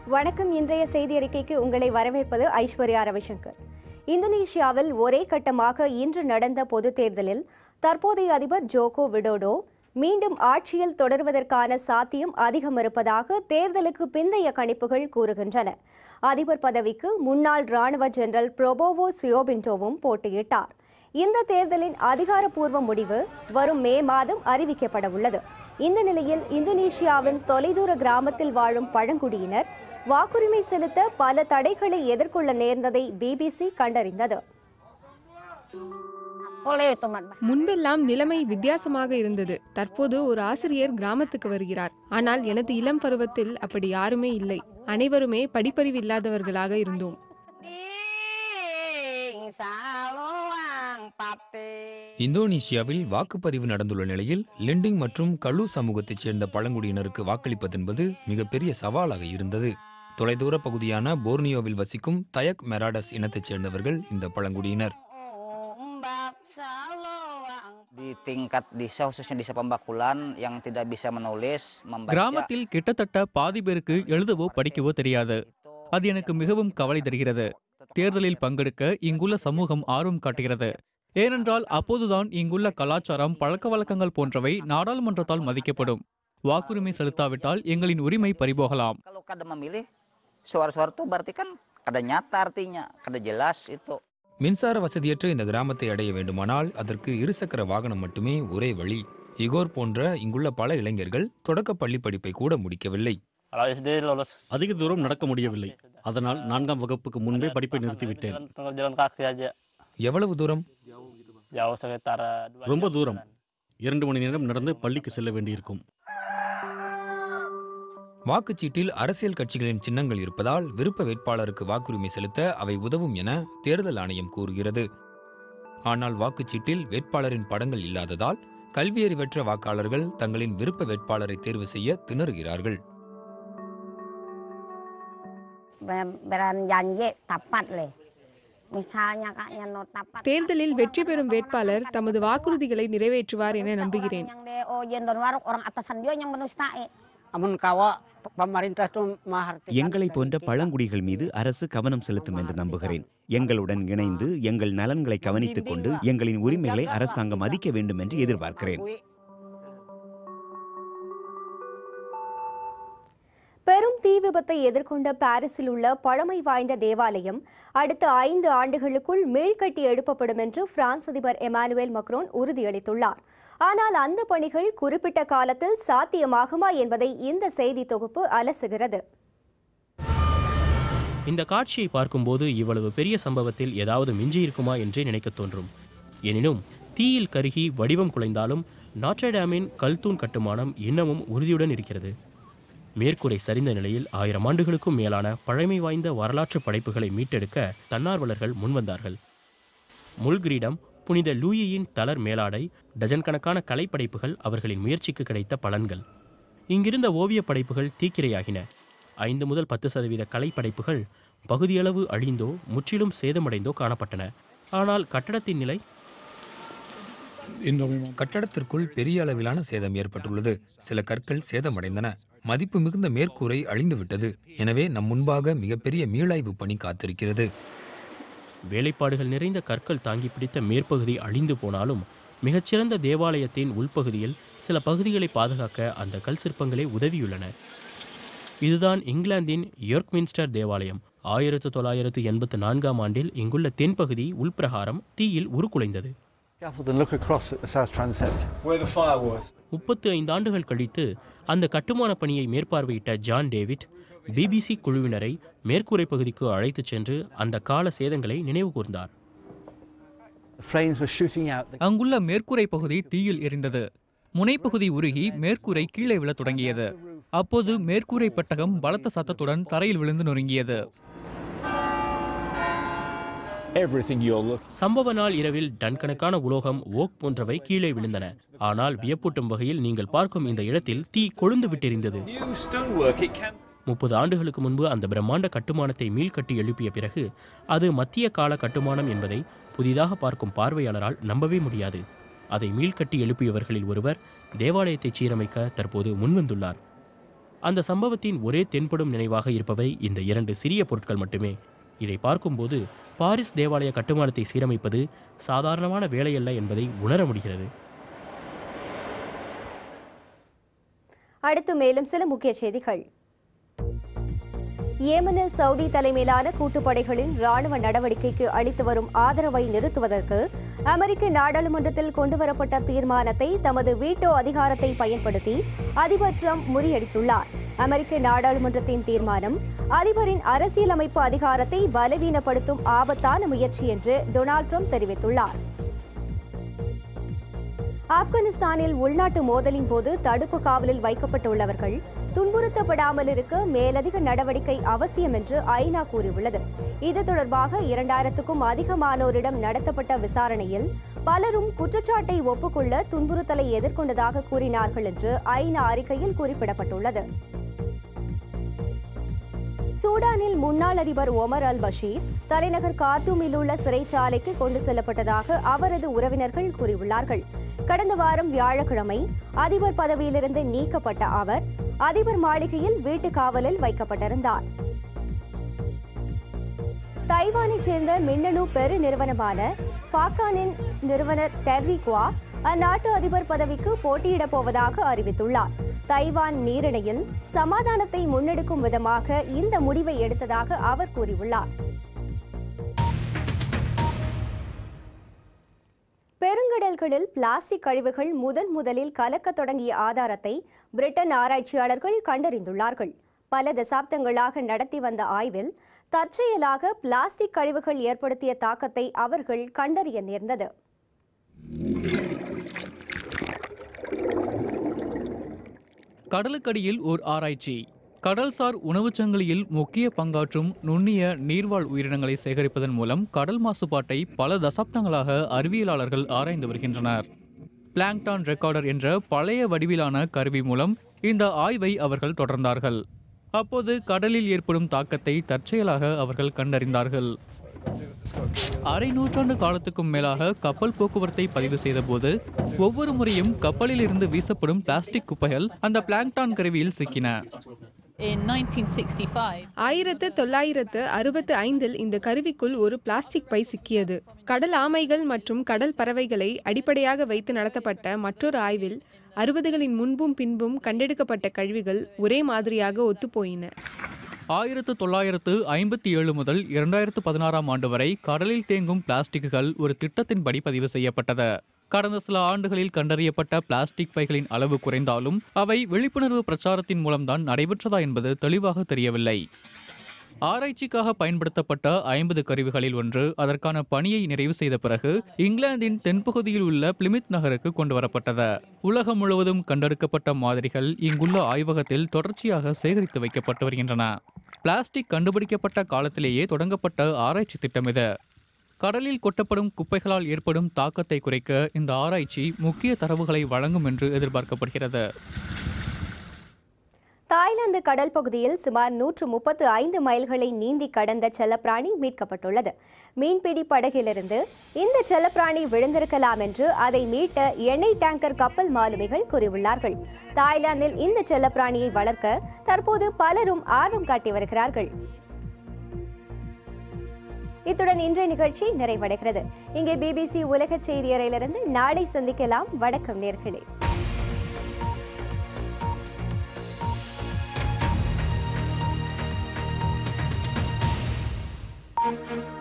வணக்கம் இன்றைய செய்தி அறிக்கைக்கு உங்களை வரவேற்பது ஐஸ்வர்யா ரவிசங்கர் இந்தோனேஷியாவில் ஒரே கட்டமாக இன்று நடந்த பொதுத் தேர்தலில் தற்போதைய அதிபர் ஜோகோ விடோடோ மீண்டும் ஆட்சியில் தொடர்வதற்கான சாத்தியம் அதிகம் இருப்பதாக தேர்தலுக்கு பிந்தைய கணிப்புகள் கூறுகின்றன அதிபர் பதவிக்கு முன்னாள் ராணுவ ஜெனரல் புரோபோவோ சியோபின்டோவும் போட்டியிட்டார் இந்த தேர்தலின் அதிகாரப்பூர்வ முடிவு வரும் மே மாதம் அறிவிக்கப்பட உள்ளது இந்த நிலையில் இந்தோனேஷியாவின் தொலைதூர கிராமத்தில் வாழும் பழங்குடியினர் வாக்குரிமை செலுத்த பல தடைகளை எதிர்கொள்ள நேர்ந்ததை பிபிசி கண்டறிந்தது Boleh itu, Mat. முன்பெல்லாம் நிலைமை வித்தியாசமாக இருந்தது தற்போது ஒரு ஆசிரியர் கிராமத்துக்கு வருகிறார் ஆனால் எனது இளம் பருவத்தில் அப்படி யாருமே இல்லை அனைவருமே படிப்பறிவு இல்லாதவர்களாக இருந்தோம் Ding saluang pape. இந்தோனேஷியாவில் வாக்குப்பதிவு நடந்துள்ள நிலையில் லெண்டிங் மற்றும் கலு சமூகத்தைச் சேர்ந்த பழங்குடியினருக்கு வாக்களிப்பதென்பது மிகப்பெரிய சவாலாக இருந்தது தொலைதூர பகுதியான போர்னியோவில் வசிக்கும் தயக் மெராடஸ் இனத்தைச் சேர்ந்தவர்கள் இந்த பழங்குடியினர் Ombak saluang. di tingkat desa khususnya desa Pembakulan yang tidak bisa menulis membaca கிராமத்தில் கிட்டத்தட்ட பாதி பேருக்கு எழுதவோ படிக்கவோ தெரியாது அது எனக்கு மிகவும் கவலை தருகிறது தேர்தலில் பங்கெடுக்க இங்குள்ள சமூகம் ஆர்வம் காட்டுகிறது ஏனென்றால் அப்போதுதான் இங்குள்ள கலாச்சாரம் பழக்க வழக்கங்கள் போன்றவை நாடாளுமன்றத்தால் மதிக்கப்படும் வாக்குரிமை செலுத்தாவிட்டால் எங்களின் உரிமை பறிபோகலாம் kalau kada memilih suara-suara itu berarti kan kada nyata artinya kada jelas itu மின்சார வசதியற்ற இந்த கிராமத்தை அடைய வேண்டுமானால் அதற்கு இருசக்கர வாகனம் மட்டுமே ஒரே வழி இகோர் போன்ற இங்குள்ள பல இளைஞர்கள் தொடக்க பள்ளி படிப்பை கூட முடிக்கவில்லை Kalau SD lulus அதிக தூரம் நடக்க முடியவில்லை அதனால் நான்காம் வகுப்புக்கு முன்பே படிப்பை நிறுத்திவிட்டேன் tinggal jalan kaki aja. எவ்வளவு தூரம் Jauh sekitar uh, dua ரொம்ப jam தூரம் perjalanan. இரண்டு மணி நேரம் நடந்து பள்ளிக்கு செல்ல வேண்டியிருக்கும் வாக்குச்சீட்டில் அரசியல் கட்சிகளின் சின்னங்கள் இருப்பதால் விருப்ப வேட்பாளருக்கு வாக்குரிமை செலுத்த அவை உதவும் என தேர்தல் ஆணையம் கூறுகிறது ஆனால் வாக்குச்சீட்டில் வேட்பாளரின் படங்கள் இல்லாததால் கல்வியறிவற்ற வாக்காளர்கள் தங்களின் விருப்ப வேட்பாளரை தேர்வு செய்ய திணறுகிறார்கள் Ber- Beran janji tapat le. Misalnya kaknya no tapat. தேர்தலில் வெற்றி பெறும் வேட்பாளர் தமது வாக்குறுதிகளை நிறைவேற்றுவார் என நம்புகிறேன் Yang DO jendon waruk orang atasan dia yang menustai. Amun kawa pemerintah itu maharti. எங்களை போன்ற பழங்குடிகள் மீது அரசு கவனம் செலுத்தும் என்று நம்புகிறேன் எங்களுடன் இணைந்து எங்கள் நலன்களை கவனித்துக் கொண்டு எங்களின் உரிமைகளை அரசாங்கம் மதிக்க வேண்டும் என்று எதிர்பார்க்கிறேன் பெரும் தீ விபத்தை எதிர்கொண்ட பாரிஸில் உள்ள பழமை வாய்ந்த தேவாலயம் அடுத்த ஐந்து ஆண்டுகளுக்குள் மீள்கட்டி எழுப்பப்படும் என்று பிரான்ஸ் அதிபர் எமானுவேல் மக்ரோன் உறுதியளித்துள்ளார் ஆனால் அந்த பணிகள் குறிப்பிட்ட காலத்தில் சாத்தியமாகுமா என்பதை இந்த செய்தி தொகுப்பு அலசுகிறது இந்த காட்சியை பார்க்கும்போது இவ்வளவு பெரிய சம்பவத்தில் ஏதாவது மிஞ்சி இருக்குமா என்றே நினைக்கத் தோன்றும் எனினும் தீயில் கருகி வடிவம் குலைந்தாலும் நாட்ரடாமின் கல்தூண் கட்டுமானம் இன்னமும் உறுதியுடன் இருக்கிறது மேற்கூரை சரிந்த நிலையில் ஆயிரம் ஆண்டுகளுக்கும் மேலான பழமை வாய்ந்த வரலாற்று படைப்புகளை மீட்டெடுக்க தன்னார்வலர்கள் முன்வந்தார்கள் முள்கிரீடம் புனித லூயியின் தளர் மேலாடை டஜன் கணக்கான கலைப்படைப்புகள் அவர்களின் முயற்சிக்கு கிடைத்த பலன்கள் இங்கிருந்த ஓவியப் படைப்புகள் தீக்கிரையாகின ஐந்து முதல் பத்து சதவீத கலைப்படைப்புகள் பகுதியளவு அழிந்தோ முற்றிலும் சேதமடைந்தோ காணப்பட்டன ஆனால் கட்டடத்தின் நிலை கட்டடத்திற்குள் பெரிய அளவிலான சேதம் ஏற்பட்டுள்ளது சில கற்கள் சேதமடைந்தன மதிப்பு மிகுந்த மேற்கூரை அழிந்துவிட்டது எனவே நம் முன்பாக மிகப்பெரிய மீளாய்வு பணி காத்திருக்கிறது வேலைப்பாடுகள் நிறைந்த கற்கள் தாங்கி பிடித்த மேற்பகுதி அழிந்து போனாலும் மிகச்சிறந்த தேவாலயத்தின் உள்பகுதியில் சில பகுதிகளை பாதுகாக்க அந்த கல் சிற்பங்களே உதவியுள்ளன இதுதான் இங்கிலாந்தின் யோர்க்மின்ஸ்டர் தேவாலயம் ஆயிரத்து தொள்ளாயிரத்து எண்பத்து நான்காம் ஆண்டில் இங்குள்ள தென்பகுதி உள்பிரகாரம் தீயில் உருக்குலைந்தது Scaffold and look across at the south transept. Where the fire was. முப்பத்து ஐந்து ஆண்டுகள் கழித்து அந்த கட்டுமான பணியை மேற்பார்வையிட்ட ஜான் டேவிட் பிபிசி குழுவினரை மேற்கூரை பகுதிக்கு அழைத்துச் சென்று அந்த கால சேதங்களை நினைவு கூர்ந்தார் The flames were shooting out. The அங்குள்ள மேற்கூரை பகுதி தீயில் எரிந்தது முனைப்பகுதி உருகி மேற்கூரை கீழே விழத் தொடங்கியது அப்போது மேற்கூரை பெட்டகம் பலத்த சத்தத்துடன் தரையில் விழுந்து நொறுங்கியது everything you're looking. சம்பவ நாள் இரவில் டன் கணக்கான உலோகம் ஓக் போன்றவை கீழே விழுந்தன ஆனால் வியப்பூட்டும் வகையில் நீங்கள் பார்க்கும் இந்த இடத்தில் தீ கொழுந்து விட்டெரிந்தது New stonework, it can. முப்பது ஆண்டுகளுக்கு முன்பு அந்த பிரம்மாண்ட கட்டுமானத்தை மீள்கட்டி எழுப்பிய பிறகு அது மத்திய கால கட்டுமானம் என்பதை புதிதாக பார்க்கும் பார்வையாளரால் நம்பவே முடியாது அதை மீள்கட்டி எழுப்பியவர்களில் ஒருவர் தேவாலயத்தை சீரமைக்க தற்போது முன்வந்துள்ளார் அந்த சம்பவத்தின் ஒரே தென்படும் நினைவாக இருப்பவை இந்த இரண்டு சிறிய பொருட்கள் மட்டுமே இதை பார்க்கும்போது பாரிஸ் தேவாலய கட்டுமானத்தை சீரமைப்பது சாதாரணமான வேலையல்ல என்பதை உணர முடிகிறது அடுத்து மேலும் சில முக்கிய செய்திகள் ஏமனில் சவுதி தலைமையிலான கூட்டுப்படைகளின் ராணுவ நடவடிக்கைக்கு அளித்து வரும் ஆதரவை நிறுத்துவதற்கு அமெரிக்க நாடாளுமன்றத்தில் கொண்டுவரப்பட்ட தீர்மானத்தை தமது வீட்டோ அதிகாரத்தை பயன்படுத்தி அதிபர் ட்ரம்ப் முறியடித்துள்ளார் அமெரிக்க நாடாளுமன்றத்தின் தீர்மானம் அதிபரின் அரசியலமைப்பு அதிகாரத்தை பலவீனப்படுத்தும் ஆபத்தான முயற்சி என்று டொனால்ட் ட்ரம்ப் தெரிவித்துள்ளார் ஆப்கானிஸ்தானில் உள்நாட்டு மோதலின் போது தடுப்பு காவலில் வைக்கப்பட்டுள்ளவர்கள் துன்புறுத்தப்படாமல் இருக்க மேலதிக நடவடிக்கை அவசியம் என்று ஐநா கூறியுள்ளது இது தொடர்பாக இரண்டாயிரத்துக்கும் அதிகமானோரிடம் நடத்தப்பட்ட விசாரணையில் பலரும் குற்றச்சாட்டை ஒப்புக்கொள்ள துன்புறுத்தலை எதிர்கொண்டதாக கூறினார்கள் என்று ஐநா அறிக்கையில் குறிப்பிடப்பட்டுள்ளது சூடானில் முன்னாள் அதிபர் ஒமர் அல் பஷீர் தலைநகர் கார்ட்டூமில் உள்ள சிறைச்சாலைக்கு கொண்டு செல்லப்பட்டதாக அவரது உறவினர்கள் கூறியுள்ளார்கள் கடந்த வாரம் வியாழக்கிழமை அதிபர் பதவியிலிருந்து நீக்கப்பட்ட அவர் அதிபர் மாளிகையில் வீட்டு காவலில் வைக்கப்பட்டிருந்தார் தைவானைச் சேர்ந்த மின்னணு பெரு நிறுவனமான ஃபாக்கானின் நிறுவனர் டெர்ரி குவா அந்நாட்டு அதிபர் பதவிக்கு போட்டியிடப் போவதாக அறிவித்துள்ளார் தைவான் நீரிணையில் சமாதானத்தை முன்னெடுக்கும் விதமாக இந்த முடிவை எடுத்ததாக அவர் கூறியுள்ளார் பெருங்கடல்களில் பிளாஸ்டிக் கழிவுகள் முதன் முதலில் கலக்கத் தொடங்கிய ஆதாரத்தை பிரிட்டன் ஆராய்ச்சியாளர்கள் கண்டறிந்துள்ளார்கள் பல தசாப்தங்களாக நடத்தி வந்த ஆய்வில் தற்செயலாக பிளாஸ்டிக் கழிவுகள் ஏற்படுத்திய தாக்கத்தை அவர்கள் கண்டறிய நேர்ந்தது கடலுக்கடியில் ஓர் ஆராய்ச்சி கடல்சார் உணவுச் சங்கிலியில் முக்கிய பங்காற்றும் நுண்ணிய நீர்வாழ் உயிரினங்களை சேகரிப்பதன் மூலம் கடல் மாசுபாட்டை பல தசாப்தங்களாக அறிவியலாளர்கள் ஆராய்ந்து வருகின்றனர் பிளாங்டான் ரெக்கார்டர் என்ற பழைய வடிவிலான கருவி மூலம் இந்த ஆய்வை அவர்கள் தொடர்ந்தார்கள் அப்போது கடலில் ஏற்படும் தாக்கத்தை தற்செயலாக அவர்கள் கண்டறிந்தார்கள் அரை நூற்றாண்டு காலத்துக்கும் மேலாக கப்பல் போக்குவரத்தை பதிவு செய்தபோது ஒவ்வொரு முறையும் கப்பலில் இருந்து வீசப்படும் பிளாஸ்டிக் குப்பைகள் அந்த பிளாங்டான் கருவியில் சிக்கின ஆயிரத்து தொள்ளாயிரத்து அறுபத்து ஐந்தில் இந்த கருவிக்குள் ஒரு பிளாஸ்டிக் பை சிக்கியது கடல் ஆமைகள் மற்றும் கடல் பறவைகளை அடிப்படையாக வைத்து நடத்தப்பட்ட மற்றொரு ஆய்வில் அறுபதுகளின் முன்பும் பின்பும் கண்டெடுக்கப்பட்ட கழிவுகள் ஒரே மாதிரியாக ஒத்துப்போயின ஆயிரத்து தொள்ளாயிரத்து ஐம்பத்தி ஏழு முதல் இரண்டாயிரத்து பதினாறாம் ஆண்டு வரை கடலில் தேங்கும் பிளாஸ்டிக்குகள் ஒரு திட்டத்தின்படி பதிவு செய்யப்பட்டது கடந்த சில ஆண்டுகளில் கண்டறியப்பட்ட பிளாஸ்டிக் பைகளின் அளவு குறைந்தாலும் அவை விழிப்புணர்வு பிரச்சாரத்தின் மூலம்தான் நடைபெற்றதா என்பது தெளிவாக தெரியவில்லை ஆராய்ச்சிக்காக பயன்படுத்தப்பட்ட ஐம்பது கருவிகளில் ஒன்று அதற்கான பணியை நிறைவு செய்த பிறகு இங்கிலாந்தின் தென்பகுதியில் உள்ள பிளிமித் நகருக்கு கொண்டு வரப்பட்டது உலகம் முழுவதும் கண்டெடுக்கப்பட்ட மாதிரிகள் இங்குள்ள ஆய்வகத்தில் தொடர்ச்சியாக சேகரித்து வைக்கப்பட்டு வருகின்றன பிளாஸ்டிக் கண்டுபிடிக்கப்பட்ட காலத்திலேயே தொடங்கப்பட்ட ஆராய்ச்சி திட்டம் இது கடலில் கொட்டப்படும் குப்பைகளால் ஏற்படும் தாக்கத்தை குறைக்க இந்த ஆராய்ச்சி முக்கிய தரவுகளை வழங்கும் என்று எதிர்பார்க்கப்படுகிறது தாய்லாந்து கடல் பகுதியில் சுமார் நூற்று முப்பத்து ஐந்து மைல்களை நீந்தி கடந்த செல்லப்பிராணி மீட்கப்பட்டுள்ளது மீன்பிடி படகிலிருந்து இந்த செல்லப்பிராணி விழுந்திருக்கலாம் என்று அதை மீட்ட எண்ணெய் டேங்கர் கப்பல் மாலுமிகள் கூறியுள்ளார்கள் தாய்லாந்தில் இந்த செல்லப்பிராணியை வளர்க்க தற்போது பலரும் ஆர்வம் காட்டி வருகிறார்கள் இத்துடன் இன்றைய நிகழ்ச்சி நிறைவடைகிறது இங்கே பிபிசி உலக செய்தியறையிலிருந்து நாளை சந்திக்கலாம் வணக்கம் நேர்களே Thank you.